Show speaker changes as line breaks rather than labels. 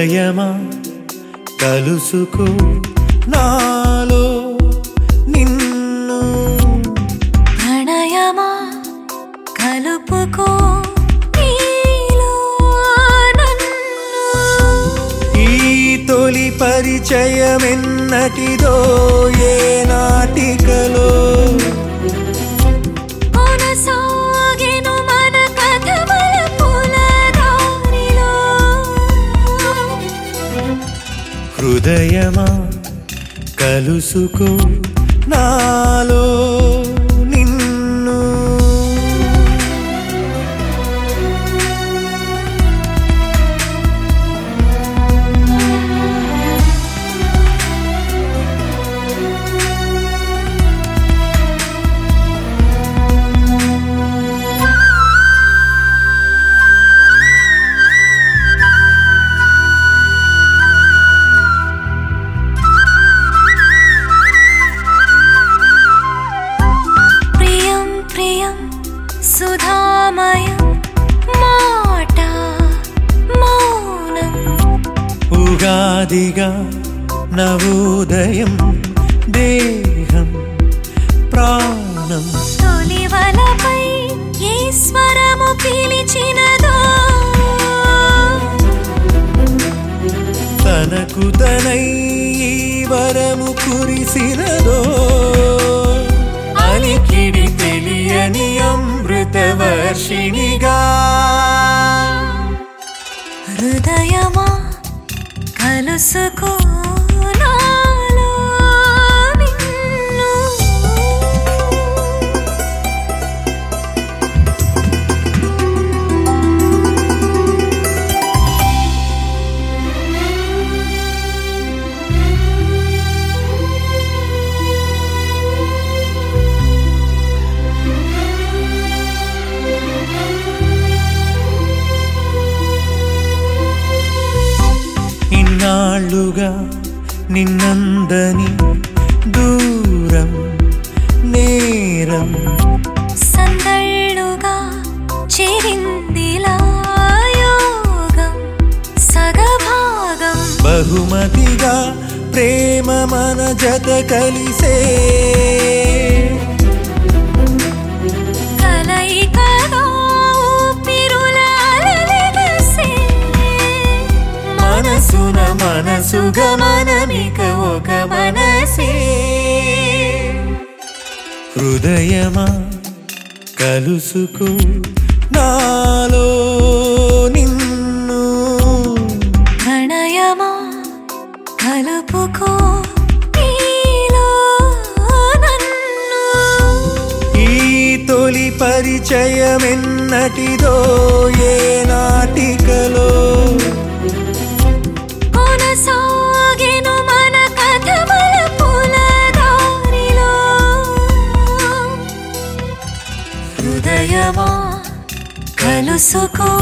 హృదయమా కలుసుకో నాలో నిన్ను
ప్రణయమా కలుపుకో నీలో నన్ను
ఈ తొలి పరిచయమెన్నటిదో ఏ నాటికలో
కొనసాగెను మన కథ మలుపుల దారిలో.
హృదయమా కలుసుకో నాలో నిన్ను
ప్రియం ప్రియం సుధామయం మాట మౌనం
ఉగాదిగా నవోదయం దేహం ప్రాణం
తొలివలపై ఈశ్వరము పిలిచినదో
తనకు తనై ఈ వరము కురిసినదో అలికిడి తెలియని అమృత వర్షిణిగా
హృదయమా కలుసుకో నాలో నిన్ను.
ఇన్నాళ్ళుగా నిన్నందని దూరం నేరం
సందళ్ళుగా చేరిందిలా యోగం సగభాగం
బహుమతిగా ప్రేమ మన జత కలిసే
కలయికగా ఊపిరుల అలలెగసే.
మనసున మనసుగా మనమిక ఒక మనసే హృదయమా కలుసుకో నాలో నిన్ను
ప్రణయమా కలుపుకో నీలో నన్ను.
ఈ తొలి పరిచయమెన్నటిదో ఏ నాటికలో
కొనసాగెను మన కథ మలుపుల దారిలో. హృదయమా కలుసుకో